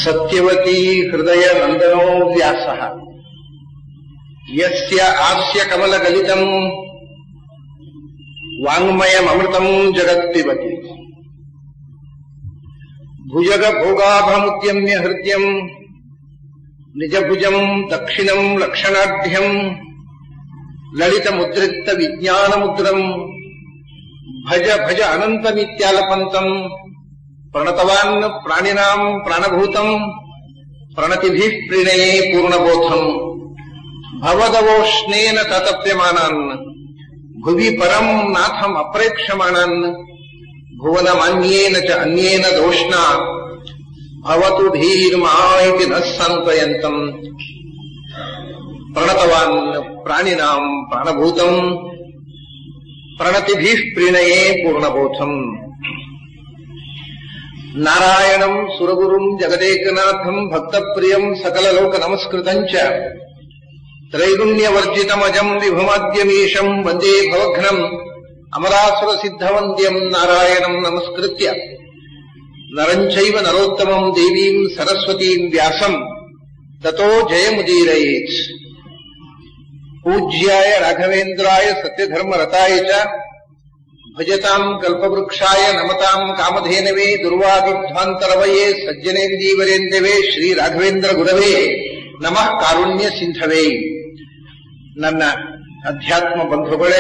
ಸತ್ಯವತಿ ಹೃದಯ ನಂದನೋ ವ್ಯಾಸ ಯಸ್ಯ ಆಸ್ಯ ಕಮಲಗಲಿತಂ ವಾಂಗ್ಮಯಮೃತಂ ಜಗತ್ಪಿಬತಿ ಭುಜಗ ಭೋಗಾಭಮುದ್ಯಮ್ಯ ಹೃದಯಂ ನಿಜಭುಜಂ ದಕ್ಷಿಣಂ ಲಕ್ಷಣಾಢ್ಯಂ ಲಲಿತ ಮುದ್ರಿಕ್ತ ವಿಜ್ಞಾನ ಮುದ್ರಂ ಭಜ ಭಜ ಅನಂತಮಿತ್ಯಾಲಪಂತಂ ಪ್ರಣತವಾನ್ ಪ್ರಾಣಿನಾಂ ಪ್ರಾಣಭೂತಂ ಪ್ರಣತಿಭಿಃ ಪ್ರಣಯೇ ಪೂರ್ಣಬೋಧಂ ಭವದವೋಷ್ಣೇನ ತತಪ್ಯಮಾನಾನ್ ಭುವಿ ಪರಂ ನಾಥಂ ಅಪ್ರೇಕ್ಷಮಾಣಾನ್ ಭುವನಮಾನ್ಯೇನ ಚ ಅನ್ಯೇನ ದೋಷ್ಣ ಭವತು ಭೀರ್ಮಾ ಇತಿ ನ ಸಂಕಯಂತಂ ಪ್ರಣತವಾನ್ ಪ್ರಾಣಿನಾಂ ಪ್ರಾಣಭೂತಂ ಪ್ರಣತಿಭಿಃ ಪ್ರಣಯೇ ಪೂರ್ಣಬೋಧಂ ನಾರಾಯಣಂ ಸುರಗುರುಂ ಜಗದೇಕನಾಥಂ ಭಕ್ತಪ್ರಿಯಂ ಸಕಲಲೋಕ ನಮಸ್ಕೃತಂ ಚ ತ್ರೈಗುಣ್ಯವರ್ಜಿತಮಜಂ ವಿಭುಮಾದ್ಯಮೀಶಂ ವಂದೇ ಭವಘ್ನಂ ಅಮರಾಸುರ ಸಿದ್ಧವಂದ್ಯಂ ನಾರಾಯಣಂ ನಮಸ್ಕೃತ್ಯ ನರಂಚೈವ ನರೋತ್ತಮಂ ದೇವೀಂ ಸರಸ್ವತೀಂ ವ್ಯಾಸಂ ತತೋ ಜಯಮುದೀರಯೇತ್ ಪೂಜ್ಯಾಯ ರಾಘವೇಂದ್ರಾಯ ಸತ್ಯಧರ್ಮರತಾಯ ಚ ಭಜತಾಂ ಕಲ್ಪವೃಕ್ಷಾಯ ನಮತಾಂ ಕಾಮಧೇನವೇ ದುರ್ವಾದಿಧ್ವಾಂತರವಯೇ ಸಜ್ಜನೇಂದೀವರೇಂದ್ಯವೇ ಶ್ರೀ ರಾಘವೇಂದ್ರ ಗುರವೇ ನಮಃ ಕಾರುಣ್ಯ ಸಿಂಧವೇ ನನ್ನ ಅಧ್ಯಾತ್ಮ ಬಂಧುಗಳೇ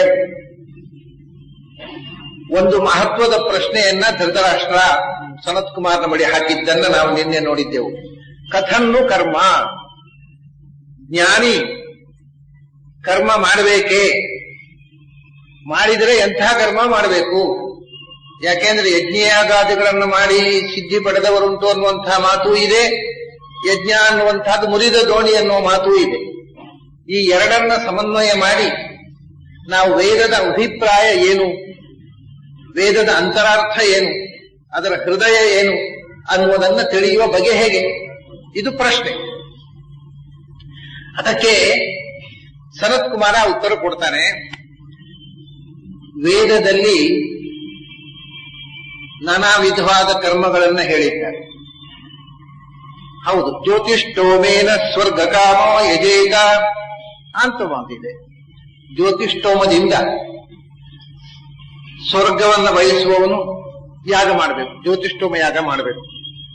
ಒಂದು ಮಹತ್ವದ ಪ್ರಶ್ನೆಯನ್ನ ಧೃತರಾಷ್ಟ್ರ ಸನತ್ ಕುಮಾರ್ನ ಬಳಿ ಹಾಕಿದ್ದನ್ನ ನಾವು ನಿನ್ನೆ ನೋಡಿದ್ದೆವು ಕಥನ್ನು ಕರ್ಮ ಜ್ಞಾನಿ ಕರ್ಮ ಮಾಡಬೇಕೇ ಮಾಡಿದರೆ ಎಂಥ ಕರ್ಮ ಮಾಡಬೇಕು ಯಾಕೆಂದ್ರೆ ಯಜ್ಞಯಾಗಾದಿಗಳನ್ನು ಮಾಡಿ ಸಿದ್ಧಿ ಪಡೆದವರುಂಟು ಅನ್ನುವಂತಹ ಮಾತು ಇದೆ ಯಜ್ಞ ಅನ್ನುವಂಥದ್ದು ಮುರಿದ ದೋಣಿ ಅನ್ನುವ ಮಾತು ಇದೆ ಈ ಎರಡನ್ನ ಸಮನ್ವಯ ಮಾಡಿ ನಾವು ವೇದದ ಅಭಿಪ್ರಾಯ ಏನು ವೇದದ ಅಂತರಾರ್ಥ ಏನು ಅದರ ಹೃದಯ ಏನು ಅನ್ನುವುದನ್ನ ತಿಳಿಯುವ ಬಗೆ ಹೇಗೆ ಇದು ಪ್ರಶ್ನೆ ಅದಕ್ಕೆ ಸನತ್ ಕುಮಾರ ಉತ್ತರ ಕೊಡ್ತಾನೆ ವೇದದಲ್ಲಿ ನಾನಾ ವಿಧವಾದ ಕರ್ಮಗಳನ್ನ ಹೇಳಿದ್ದಾರೆ ಹೌದು ಜ್ಯೋತಿಷ್ಠೋಮೇನ ಸ್ವರ್ಗಕಾಮ ಯಜೇತ ಅಂತ ಮಾತಿದೆ ಜ್ಯೋತಿಷ್ಠೋಮದಿಂದ ಸ್ವರ್ಗವನ್ನ ಬಯಸುವವನು ಯಾಗ ಮಾಡಬೇಕು ಜ್ಯೋತಿಷ್ಠೋಮ ಯಾಗ ಮಾಡಬೇಕು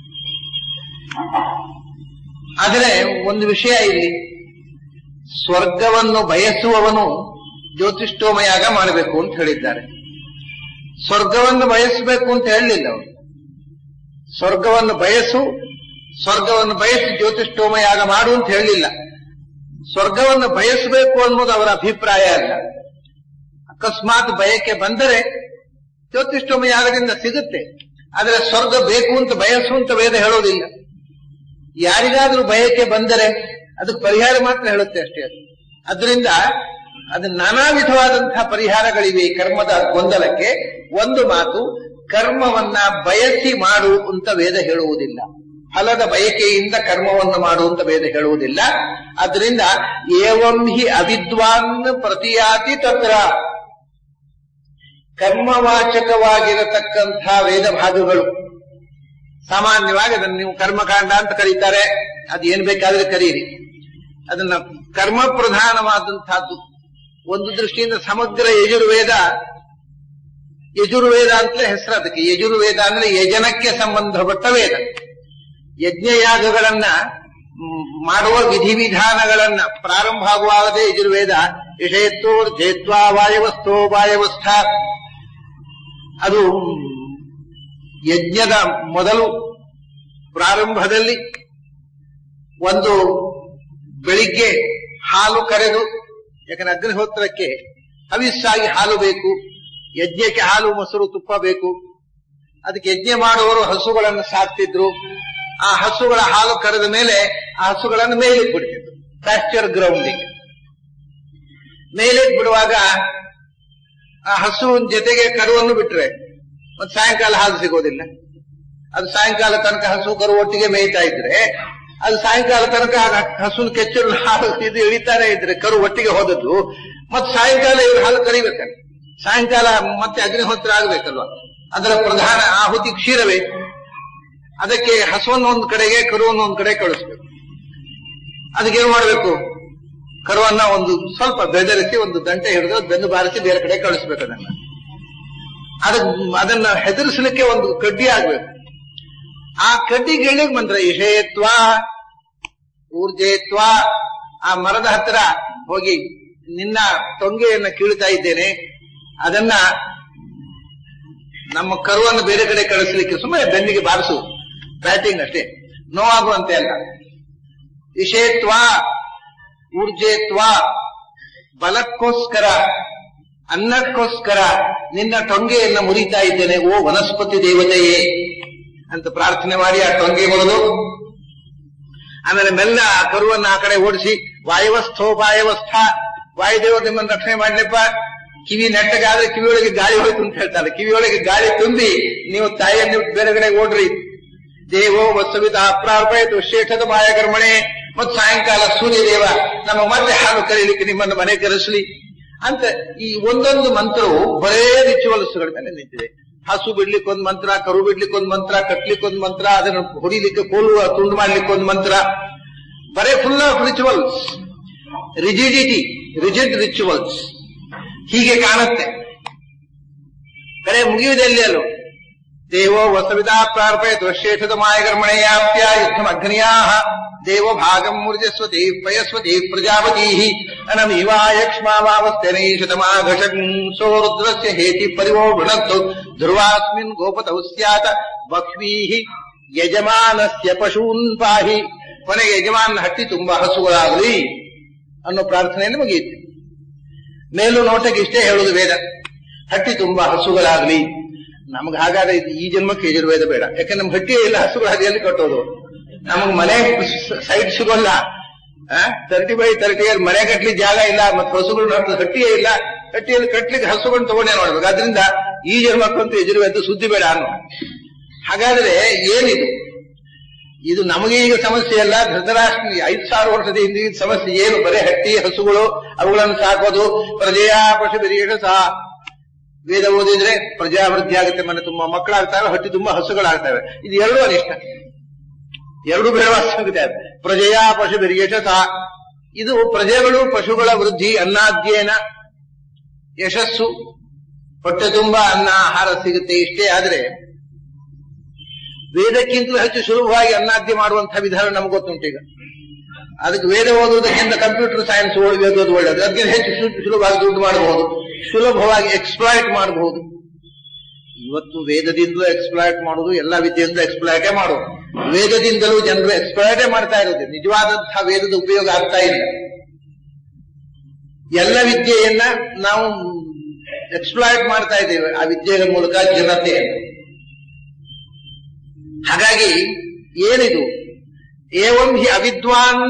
ಆದರೆ ಒಂದು ವಿಷಯ ಇಲ್ಲಿ ಸ್ವರ್ಗವನ್ನು ಬಯಸುವವನು ಜ್ಯೋತಿಷ್ಠೋಮ ಯಾಗ ಮಾಡಬೇಕು ಅಂತ ಹೇಳಿದ್ದಾರೆ ಸ್ವರ್ಗವನ್ನು ಬಯಸಬೇಕು ಅಂತ ಹೇಳಲಿಲ್ಲ ಅವರು ಸ್ವರ್ಗವನ್ನು ಬಯಸು ಸ್ವರ್ಗವನ್ನು ಬಯಸಿ ಜ್ಯೋತಿಷ್ಠೋಮ ಯಾಗ ಮಾಡು ಅಂತ ಹೇಳಲಿಲ್ಲ ಸ್ವರ್ಗವನ್ನು ಬಯಸಬೇಕು ಅನ್ನೋದು ಅವರ ಅಭಿಪ್ರಾಯ ಅಲ್ಲ ಅಕಸ್ಮಾತ್ ಬಯಕೆ ಬಂದರೆ ಜ್ಯೋತಿಷ್ಠೋಮ ಯಾಗದಿಂದ ಸಿಗುತ್ತೆ ಆದರೆ ಸ್ವರ್ಗ ಬೇಕು ಅಂತ ಬಯಸು ಅಂತ ವೇದ ಹೇಳೋದಿಲ್ಲ ಯಾರಿಗಾದ್ರೂ ಬಯಕೆ ಬಂದರೆ ಅದಕ್ಕೆ ಪರಿಹಾರ ಮಾತ್ರ ಹೇಳುತ್ತೆ ಅಷ್ಟೇ ಅದು ಅದರಿಂದ ಅದು ನಾನಾ ವಿಧವಾದಂತಹ ಪರಿಹಾರಗಳಿವೆ ಈ ಕರ್ಮದ ಗೊಂದಲಕ್ಕೆ ಒಂದು ಮಾತು ಕರ್ಮವನ್ನ ಬಯಸಿ ಮಾಡು ಅಂತ ವೇದ ಹೇಳುವುದಿಲ್ಲ ಫಲದ ಬಯಕೆಯಿಂದ ಕರ್ಮವನ್ನು ಮಾಡುವಂತ ವೇದ ಹೇಳುವುದಿಲ್ಲ ಅದರಿಂದ ಏವಂ ಹಿ ಅವಿದ್ವಾನ್ ಪ್ರತಿಯಾತಿ ತತ್ರ ಕರ್ಮವಾಚಕವಾಗಿರತಕ್ಕಂಥ ವೇದ ಭಾಗಗಳು ಸಾಮಾನ್ಯವಾಗಿ ಅದನ್ನು ನೀವು ಕರ್ಮಕಾಂಡ ಅಂತ ಕರೀತಾರೆ ಅದು ಏನ್ ಬೇಕಾದ್ರೆ ಕರೀರಿ ಅದನ್ನ ಕರ್ಮ ಪ್ರಧಾನವಾದಂತಹದ್ದು ಒಂದು ದೃಷ್ಟಿಯಿಂದ ಸಮಗ್ರ ಯಜುರ್ವೇದ ಯಜುರ್ವೇದ ಅಂತಲೇ ಹೆಸರು ಅದಕ್ಕೆ ಯಜುರ್ವೇದ ಅಂದ್ರೆ ಯಜನಕ್ಕೆ ಸಂಬಂಧಪಟ್ಟ ವೇದ ಯಜ್ಞಯಾಗಗಳನ್ನ ಮಾಡುವ ವಿಧಿವಿಧಾನಗಳನ್ನ ಪ್ರಾರಂಭ ಆಗುವಾಗದೇ ಯಜುರ್ವೇದ ವಿಷಯತ್ತೋ ಜೇತ್ವಾ ವಾಯವಸ್ಥೋ ವಾಯವಸ್ಥ ಅದು ಯಜ್ಞದ ಮೊದಲು ಪ್ರಾರಂಭದಲ್ಲಿ ಒಂದು ಬೆಳಿಗ್ಗೆ ಹಾಲು ಕರೆದು ಯಾಕಂದ್ರೆ ಅಗ್ನಿಹೋತ್ರಕ್ಕೆ ಹವಿಸ್ಸಾಗಿ ಹಾಲು ಬೇಕು ಯಜ್ಞಕ್ಕೆ ಹಾಲು ಮೊಸರು ತುಪ್ಪ ಬೇಕು ಅದಕ್ಕೆ ಯಜ್ಞ ಮಾಡುವವರು ಹಸುಗಳನ್ನು ಸಾಕ್ತಿದ್ರು ಆ ಹಸುಗಳ ಹಾಲು ಕರೆದ ಮೇಲೆ ಆ ಹಸುಗಳನ್ನು ಮೇಲಿಗೆ ಬಿಡ್ತಿದ್ರು ಪ್ಯಾಸ್ಚರ್ ಗ್ರೌಂಡಿಗೆ ಮೇಲಿಗೆ ಬಿಡುವಾಗ ಆ ಹಸುವಿನ ಜೊತೆಗೆ ಕರುವನ್ನು ಬಿಟ್ರೆ ಮತ್ತೆ ಸಾಯಂಕಾಲ ಹಾಲು ಸಿಗೋದಿಲ್ಲ ಅದು ಸಾಯಂಕಾಲ ತನಕ ಹಸು ಕರು ಒಟ್ಟಿಗೆ ಮೇಯ್ತಾ ಇದ್ರೆ ಅದು ಸಾಯಂಕಾಲ ತನಕ ಹಸುವಿನ ಕೆಚ್ಚಲು ಹಾಲು ಇದು ಇಳಿತಾನೆ ಇದ್ರೆ ಕರು ಒಟ್ಟಿಗೆ ಹೋದದ್ದು ಮತ್ತೆ ಸಾಯಂಕಾಲ ಇವ್ರು ಹಾಲು ಕರಿಬೇಕಲ್ಲ ಸಾಯಂಕಾಲ ಮತ್ತೆ ಅಗ್ನಿಹೋತ್ರ ಆಗ್ಬೇಕಲ್ವಾ ಅದರ ಪ್ರಧಾನ ಆಹುತಿ ಕ್ಷೀರವೇ ಅದಕ್ಕೆ ಹಸುವನ್ನು ಒಂದ್ ಕಡೆಗೆ ಕರುವನ್ನು ಒಂದ್ ಕಡೆ ಕಳಿಸ್ಬೇಕು ಅದಕ್ಕೆ ಏನ್ ಮಾಡ್ಬೇಕು ಕರುವನ್ನ ಒಂದು ಸ್ವಲ್ಪ ಬೆದರಿಸಿ ಒಂದು ದಂಟೆ ಹಿಡಿದು ಬೆನ್ನು ಬಾರಿಸಿ ಬೇರೆ ಕಡೆ ಕಳಿಸ್ಬೇಕು ಅದನ್ನ ಅದ ಅದನ್ನ ಹೆದರಿಸಲಿಕ್ಕೆ ಒಂದು ಕಡ್ಡಿ ಆಗ್ಬೇಕು ಆ ಕಡ್ಡಿ ಗಿಳಿಗ್ ಮಂತ್ರ ಇಷೇತ್ವ ಊರ್ಜೇತ್ವ ಆ ಮರದ ಹತ್ರ ಹೋಗಿ ನಿನ್ನ ತೊಂಗೆಯನ್ನ ಕೀಳ್ತಾ ಇದ್ದೇನೆ ಅದನ್ನ ನಮ್ಮ ಕರುವನ್ನು ಬೇರೆ ಕಡೆ ಕಳಿಸ್ಲಿಕ್ಕೆ ಸುಮ್ಮನೆ ಬೆನ್ನಿಗೆ ಬಾರಿಸು ಬ್ಯಾಟಿಂಗ್ ಅಷ್ಟೇ ನೋವಾಗುವಂತೆ ಅಲ್ಲ ವಿಷೇತ್ವ ಊರ್ಜೇತ್ವ ಬಲಕ್ಕೋಸ್ಕರ ಅನ್ನಕ್ಕೋಸ್ಕರ ನಿನ್ನ ಟೊಂಗೆಯನ್ನ ಮುರಿತಾ ಇದ್ದೇನೆ ಓ ವನಸ್ಪತಿ ದೇವತೆಯೇ ಅಂತ ಪ್ರಾರ್ಥನೆ ಮಾಡಿ ಆ ಟೊಂಗೆ ಮುರಿದು ಆಮೇಲೆ ಮೆಲ್ಲ ಆ ಕರುವನ್ನ ಆ ಕಡೆ ಓಡಿಸಿ ವಾಯವಸ್ಥೋ ವಾಯವಸ್ಥ ವಾಯುದೇವರು ನಿಮ್ಮನ್ನು ರಕ್ಷಣೆ ಮಾಡ್ಲಿಪ್ಪ ಕಿವಿ ನೆಟ್ಟಗಾದ್ರೆ ಕಿವಿಯೊಳಗೆ ಗಾಳಿ ಹೋಯ್ತು ಅಂತ ಹೇಳ್ತಾರೆ ಕಿವಿಯೊಳಗೆ ಗಾಳಿ ತುಂಬಿ ನೀವು ತಾಯಿಯನ್ನು ಬೇರೆ ಕಡೆ ಓಡ್ರಿ ದೇವೋ ವತ್ಸವಿತ ಅಪ್ರಾರ್ಪಯಿತು ಶ್ರೇಷ್ಠದ ಮಾಯ ಕರ್ಮಣೆ ಮತ್ತು ಸಾಯಂಕಾಲ ಸೂರ್ಯದೇವ ನಮ್ಮ ಮತ್ತೆ ಹಾಲು ಕರೀಲಿಕ್ಕೆ ನಿಮ್ಮನ್ನು ಮನೆ ಕರೆಸಲಿ ಅಂತ ಈ ಒಂದೊಂದು ಮಂತ್ರವು ಬರೇ ರಿಚುವಲ್ಸ್ಗಳ ಮೇಲೆ ನಿಂತಿದೆ ಹಸು ಬಿಡ್ಲಿಕ್ಕೆ ಒಂದು ಮಂತ್ರ ಕರು ಬಿಡ್ಲಿಕ್ಕೆ ಒಂದು ಮಂತ್ರ ಕಟ್ಲಿಕ್ಕೆ ಒಂದು ಮಂತ್ರ ಅದನ್ನು ಹೊಡಿಲಿಕ್ಕೆ ಕೋಲು ತುಂಡು ಮಾಡ್ಲಿಕ್ಕೆ ಒಂದು ಮಂತ್ರ ಬರೇ full of rituals rigidity rigid rituals ಹೀಗೆ ಕಾಣುತ್ತೆ ಕರೆ ಮುಗಿಯುವುದೆಲ್ಲಿ ಅಲ್ಲೋ ದೇವೋ ವಸವಿತಾ ಪ್ರಾರ್ಪಯತು ಶ್ರೇಷ್ಠದ ಮಾಯಕರ್ಮಣೆಯಾಪ್ಯ ಯುದ್ಧಂ ಅಗ್ನಿಯಾ ದೇವ ಭಾಗಂ ಮುರ್ಜಸ್ವತಿ ಪಯಸ್ವತಿ ಪ್ರಜಾಪತಿ ಅನಮಿವಾಯ ಕ್ಷಮಾವಾವಸ್ಥೆನೈಷತಮಾಘಷಂ ಸೋ ರುದ್ರಸ್ಯ ಹೇತಿ ಪರಿವೋ ವೃಣತ್ತು ಧ್ರುವಾಸ್ಮಿನ್ ಗೋಪತೌ ಸ್ಯಾತ್ ಬಹ್ವೀ ಯಜಮಾನಸ್ಯ ಪಶೂನ್ ಪಾಹಿ ಕೊನೆಗೆ ಯಜಮಾನ ಹಟ್ಟಿ ತುಂಬಾ ಹಸುಗಳಾಗಲಿ ಅನ್ನೋ ಪ್ರಾರ್ಥನೆಯನ್ನು ಮುಗಿಯುತ್ತೆ ಮೇಲು ನೋಟಕ್ಕೆ ಇಷ್ಟೇ ಹೇಳುವುದು ವೇದ ಹಟ್ಟಿ ತುಂಬಾ ಹಸುಗಳಾಗ್ಲಿ ನಮ್ಗೆ ಹಾಗಾದ್ರೆ ಇದು ಈ ಜನ್ಮಕ್ಕೆ ಯಜುರ್ವೇದ ಬೇಡ ಯಾಕಂದ್ರೆ ನಮ್ಗೆ ಹಟ್ಟಿಯೇ ಇಲ್ಲ ಹಸುಗಳಾಗಿ ಎಲ್ಲಿ ಕಟ್ಟೋದು ನಮಗ್ ಮನೆ ಸೈಟ್ ಸಿಗೋಲ್ಲ ತರ್ಟಿ ಬೈ ತರ್ಟಿ ಇಯರ್ ಮನೆ ಕಟ್ಲಿಕ್ಕೆ ಜಾಗ ಇಲ್ಲ ಮತ್ತೆ ಹಸುಗಳು ಹಟ್ಟಿಯೇ ಇಲ್ಲ ಹಟ್ಟಿಯಲ್ಲಿ ಕಟ್ಲಿಕ್ಕೆ ಹಸುಗಳನ್ನ ತಗೊಂಡೇ ನೋಡ್ಬೇಕು ಅದರಿಂದ ಈ ಜನ್ಮಕ್ಕಂತೂ ಯಜುರ್ವೇದ ಸುದ್ದಿ ಬೇಡ ಅನ್ನೋ ಹಾಗಾದ್ರೆ ಏನಿದು ಇದು ನಮಗೆ ಈಗ ಸಮಸ್ಯೆ ಅಲ್ಲ ಧೃತರಾಷ್ಟ್ರ ಐದು ಸಾವಿರ ವರ್ಷದ ಹಿಂದಿನ ಸಮಸ್ಯೆ ಏನು ಬರೀ ಹಟ್ಟಿ ಹಸುಗಳು ಅವುಗಳನ್ನು ಸಾಕೋದು ಪ್ರಜೆಯ ಪಶು ಬಿರಿಯಡ ಸಹ ವೇದ ಓದಿದ್ರೆ ಪ್ರಜಾವೃದ್ಧಿ ಆಗುತ್ತೆ ಮನೆ ತುಂಬಾ ಮಕ್ಕಳಾಗ್ತವೆ ಹಟ್ಟಿ ತುಂಬಾ ಹಸುಗಳಾಗ್ತವೆ ಇದು ಎರಡೂ ಅನಿಷ್ಟ ಎರಡು ಬೇಡವಾಗುತ್ತೆ ಪ್ರಜೆಯ ಪಶು ಬಿರಿಯಟ ಸಹ ಇದು ಪ್ರಜೆಗಳು ಪಶುಗಳ ವೃದ್ಧಿ ಅನ್ನಾದ್ಯೇನ ಯಶಸ್ಸು ಹೊಟ್ಟೆ ತುಂಬಾ ಅನ್ನ ಆಹಾರ ಸಿಗುತ್ತೆ ಇಷ್ಟೇ ಆದ್ರೆ ವೇದಕ್ಕಿಂತಲೂ ಹೆಚ್ಚು ಸುಲಭವಾಗಿ ಅನ್ನಾದ್ಯ ಮಾಡುವಂತಹ ವಿಧಾನ ನಮ್ಗೆ ಗೊತ್ತುಂಟು ಈಗ ಅದಕ್ಕೆ ವೇದ ಓದುವುದಕ್ಕಿಂತ ಕಂಪ್ಯೂಟರ್ ಸೈನ್ಸ್ ಓದೋದು ಒಳ್ಳೆಯದು ಅದಕ್ಕೆ ಹೆಚ್ಚು ಸು- ಸುಲಭವಾಗಿ ದುಡ್ಡು ಮಾಡಬಹುದು ಸುಲಭವಾಗಿ ಎಕ್ಸ್ಪ್ಲಾಯ್ಟ್ ಮಾಡಬಹುದು ಇವತ್ತು ವೇದದಿಂದಲೂ ಎಕ್ಸ್ಪ್ಲಾಯ್ಟ್ ಮಾಡುವುದು ಎಲ್ಲ ವಿದ್ಯೆಯಿಂದ ಎಕ್ಸ್ಪ್ಲಾಯ್ಟೇ ಮಾಡುವುದು ವೇದದಿಂದಲೂ ಜನರು ಎಕ್ಸ್ಪ್ಲಾಯ್ಟೇ ಮಾಡ್ತಾ ಇರೋದು ನಿಜವಾದಂತಹ ವೇದದ ಉಪಯೋಗ ಆಗ್ತಾ ಇಲ್ಲ ಎಲ್ಲ ವಿದ್ಯೆಯನ್ನ ನಾವು ಎಕ್ಸ್ಪ್ಲಾಯ್ಟ್ ಮಾಡ್ತಾ ಇದ್ದೇವೆ ಆ ವಿದ್ಯೆಗಳ ಮೂಲಕ ಜನತೆಯನ್ನು ಹಾಗಾಗಿ ಏನಿದು ಏವಂ ಹಿ ಅವಿದ್ವಾನ್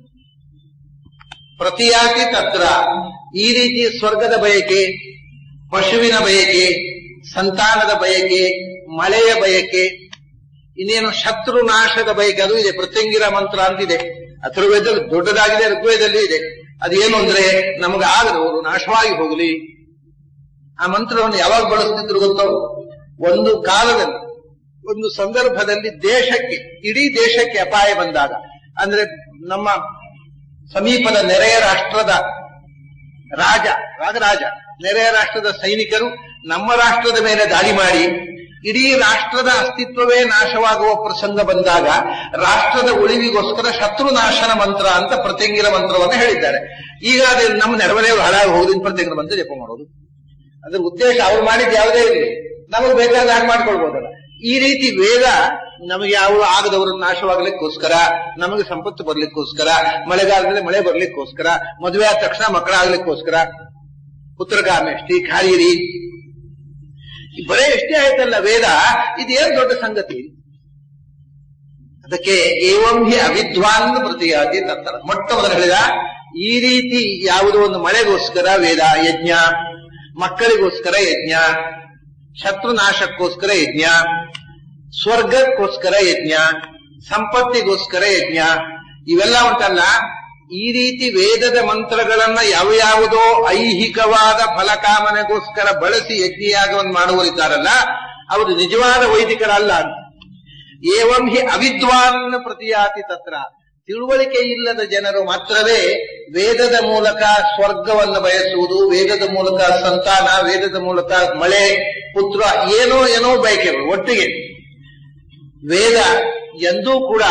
ಪ್ರತಿಯಾತಿ ತತ್ರ ಈ ರೀತಿ ಸ್ವರ್ಗದ ಬಯಕೆ ಪಶುವಿನ ಬಯಕೆ ಸಂತಾನದ ಬಯಕೆ ಮಳೆಯ ಬಯಕೆ ಇನ್ನೇನು ಶತ್ರು ನಾಶದ ಬಯಕೆ ಅದು ಇದೆ ಪ್ರತ್ಯಂಗಿರ ಮಂತ್ರ ಅಂತಿದೆ ಅಥರ್ವೇದಲ್ಲಿ ದೊಡ್ಡದಾಗಿದೆ ಋಗ್ವೇದಲ್ಲಿ ಇದೆ ಅದೇನು ಅಂದ್ರೆ ನಮಗೆ ಆಗದವರು ನಾಶವಾಗಿ ಹೋಗಲಿ ಆ ಮಂತ್ರವನ್ನು ಯಾವಾಗ ಬಳಸ್ತಿದ್ರು ಗೊತ್ತೋ ಒಂದು ಕಾಲದಲ್ಲಿ ಒಂದು ಸಂದರ್ಭದಲ್ಲಿ ದೇಶಕ್ಕೆ ಇಡೀ ದೇಶಕ್ಕೆ ಅಪಾಯ ಬಂದಾಗ ಅಂದ್ರೆ ನಮ್ಮ ಸಮೀಪದ ನೆರೆಯ ರಾಷ್ಟ್ರದ ರಾಜ ರಾಜರಾಜ ನೆರೆಯ ರಾಷ್ಟ್ರದ ಸೈನಿಕರು ನಮ್ಮ ರಾಷ್ಟ್ರದ ಮೇಲೆ ದಾಳಿ ಮಾಡಿ ಇಡೀ ರಾಷ್ಟ್ರದ ಅಸ್ತಿತ್ವವೇ ನಾಶವಾಗುವ ಪ್ರಸಂಗ ಬಂದಾಗ ರಾಷ್ಟ್ರದ ಉಳಿವಿಗೋಸ್ಕರ ಶತ್ರು ನಾಶನ ಮಂತ್ರ ಅಂತ ಪ್ರತ್ಯಂಗಿರ ಮಂತ್ರವನ್ನು ಹೇಳಿದ್ದಾರೆ ಈಗ ಅದು ನಮ್ಮ ನೆರಮನೆಯವರು ಹಾಳಾಗಿ ಹೋಗುದಿನ ಪ್ರತ್ಯಂಗಿರ ಮಂತ್ರ ಜಪ ಮಾಡೋದು ಅದ್ರ ಉದ್ದೇಶ ಅವ್ರು ಮಾಡಿದ ಯಾವುದೇ ಇರಲಿ ನಮಗೆ ಬೇಕಾದ ಹಾಗೆ ಮಾಡ್ಕೊಳ್ಬಹುದಲ್ಲ ಈ ರೀತಿ ವೇದ ನಮಗೆ ಯಾವ ಆಗದವರು ನಾಶವಾಗ್ಲಿಕ್ಕೋಸ್ಕರ ನಮಗೆ ಸಂಪತ್ತು ಬರ್ಲಿಕ್ಕೋಸ್ಕರ ಮಳೆಗಾಲದಲ್ಲಿ ಮಳೆ ಬರ್ಲಿಕ್ಕೋಸ್ಕರ ಮದುವೆ ಆದ ತಕ್ಷಣ ಮಕ್ಕಳಾಗ್ಲಿಕ್ಕೋಸ್ಕರ ಪುತ್ರಗಾಮೆಷ್ಟಿ ಖಾಯಿರಿ ಬರೇ ಎಷ್ಟೇ ಆಯ್ತಲ್ಲ ವೇದ ಇದೇನು ದೊಡ್ಡ ಸಂಗತಿ ಅದಕ್ಕೆ ಏವಂ ಹಿ ಅವಿದ್ವಾನ್ ಪ್ರತಿಯಾತಿ ತತ್ತರ ಮೊಟ್ಟ ಮೊದಲು ಹೇಳಿದ ಈ ರೀತಿ ಯಾವುದೋ ಒಂದು ಮಳೆಗೋಸ್ಕರ ವೇದ ಯಜ್ಞ ಮಕ್ಕಳಿಗೋಸ್ಕರ ಯಜ್ಞ ಶತ್ರುನಾಶಕ್ಕೋಸ್ಕರ ಯಜ್ಞ ಸ್ವರ್ಗಕ್ಕೋಸ್ಕರ ಯಜ್ಞ ಸಂಪತ್ತಿಗೋಸ್ಕರ ಯಜ್ಞ ಇವೆಲ್ಲ ಉಂಟಲ್ಲ ಈ ರೀತಿ ವೇದದ ಮಂತ್ರಗಳನ್ನ ಯಾವ ಯಾವುದೋ ಐಹಿಕವಾದ ಫಲಕಾಮನೆಗೋಸ್ಕರ ಬಳಸಿ ಯಜ್ಞಯಾಗವನ್ನು ಮಾಡುವರಿದ್ದಾರಲ್ಲ ಅವರು ನಿಜವಾದ ವೈದಿಕರಲ್ಲ ಅಂತ ಏವಂ ಹಿ ಅವಿದ್ವಾನ್ ಪ್ರತಿಯಾತಿ ತತ್ರ ತಿಳುವಳಿಕೆ ಇಲ್ಲದ ಜನರು ಮಾತ್ರವೇ ವೇದದ ಮೂಲಕ ಸ್ವರ್ಗವನ್ನು ಬಯಸುವುದು ವೇದದ ಮೂಲಕ ಸಂತಾನ ವೇದದ ಮೂಲಕ ಮಳೆ ಪುತ್ರ ಏನೋ ಏನೋ ಬಯಕೆಗಳು ಒಟ್ಟಿಗೆ ವೇದ ಎಂದೂ ಕೂಡ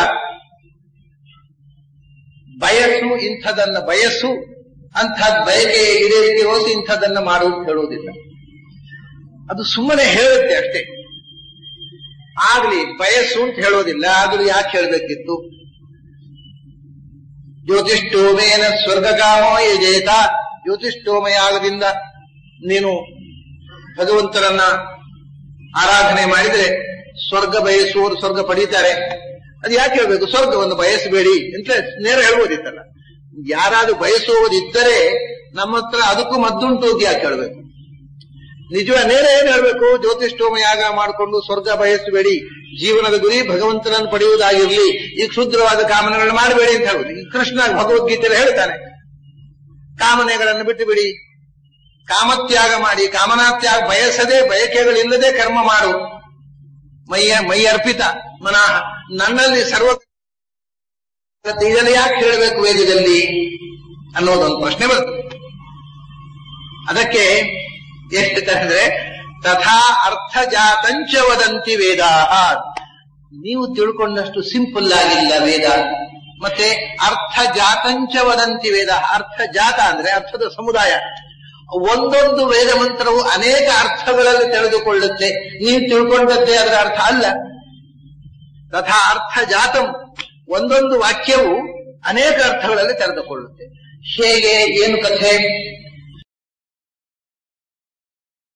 ಬಯಸು ಇಂಥದನ್ನ ಬಯಸು ಅಂಥದ್ ಬಯಕೆ ಈಡೇರಿಕೆ ಹೋಸಿ ಇಂಥದನ್ನ ಮಾಡು ಅಂತ ಹೇಳುವುದಿಲ್ಲ ಅದು ಸುಮ್ಮನೆ ಹೇಳುತ್ತೆ ಅಷ್ಟೇ ಆಗ್ಲಿ ಬಯಸು ಅಂತ ಹೇಳೋದಿಲ್ಲ ಆದ್ರೂ ಯಾಕೆ ಹೇಳ್ಬೇಕಿತ್ತು ಜ್ಯೋತಿಷ್ಠೋಮೇನ ಸ್ವರ್ಗಕಾಮೋ ಯಜೇತ ಜ್ಯೋತಿಷ್ಠೋಮಯಾಗದಿಂದ ನೀನು ಭಗವಂತರನ್ನ ಆರಾಧನೆ ಮಾಡಿದ್ರೆ ಸ್ವರ್ಗ ಬಯಸುವವರು ಸ್ವರ್ಗ ಪಡೀತಾರೆ ಅದು ಯಾಕೆ ಹೇಳ್ಬೇಕು ಸ್ವರ್ಗವನ್ನು ಬಯಸಬೇಡಿ ಅಂತ ನೇರ ಹೇಳ್ಬೋದಿತ್ತಲ್ಲ ಯಾರಾದ್ರೂ ಬಯಸುವುದಿದ್ದರೆ ನಮ್ಮ ಹತ್ರ ಅದಕ್ಕೂ ಮದ್ದುಂಟು ಅಂತ ಯಾಕೆ ಹೇಳ್ಬೇಕು ನಿಜವ ನೇರ ಏನ್ ಹೇಳ್ಬೇಕು ಜ್ಯೋತಿಷ್ಠೋಮ ಯಾಗ ಮಾಡಿಕೊಂಡು ಸ್ವರ್ಗ ಬಯಸಬೇಡಿ ಜೀವನದ ಗುರಿ ಭಗವಂತನನ್ನು ಪಡೆಯುವುದಾಗಿರ್ಲಿ ಈ ಕ್ಷುದ್ರವಾದ ಕಾಮನೆಗಳನ್ನು ಮಾಡಬೇಡಿ ಅಂತ ಹೇಳುದು ಈ ಕೃಷ್ಣ ಭಗವದ್ಗೀತೆಯಲ್ಲಿ ಹೇಳ್ತಾನೆ ಕಾಮನೆಗಳನ್ನು ಬಿಟ್ಟು ಬಿಡಿ ಕಾಮತ್ಯಾಗ ಮಾಡಿ ಕಾಮನಾತ್ಯಾಗ ಬಯಸದೆ ಬಯಕೆಗಳಿಲ್ಲದೆ ಕರ್ಮ ಮಾಡು ಮೈಯ ಮೈ ಅರ್ಪಿತ ಮನಃ ನನ್ನಲ್ಲಿ ಸರ್ವ ಇದನ್ನು ಯಾಕೆ ಹೇಳಬೇಕು ವೇದದಲ್ಲಿ ಅನ್ನೋದೊಂದು ಪ್ರಶ್ನೆ ಬರ್ತದೆ ಅದಕ್ಕೆ ಎಷ್ಟು ಅಂದ್ರೆ ತಥಾ ಅರ್ಥ ಜಾತಂಚ ವದಂತಿ ವೇದ ನೀವು ತಿಳ್ಕೊಂಡಷ್ಟು ಸಿಂಪಲ್ ಆಗಿಲ್ಲ ವೇದ ಮತ್ತೆ ಅರ್ಥ ಜಾತಂಚ ವದಂತಿ ವೇದ ಅರ್ಥ ಜಾತ ಅಂದ್ರೆ ಅರ್ಥದ ಸಮುದಾಯ ಒಂದೊಂದು ವೇದ ಮಂತ್ರವು ಅನೇಕ ಅರ್ಥಗಳಲ್ಲಿ ತಿಳಿದುಕೊಳ್ಳುತ್ತೆ ನೀವು ತಿಳ್ಕೊಂಡದ್ದೇ ಅದರ ಅರ್ಥ ಅಲ್ಲ ತಥಾ ಅರ್ಥ ಜಾತಂ ಒಂದೊಂದು ವಾಕ್ಯವು ಅನೇಕ ಅರ್ಥಗಳಲ್ಲಿ ತೆರೆದುಕೊಳ್ಳುತ್ತೆ ಹೇಗೆ ಏನು ಕಥೆ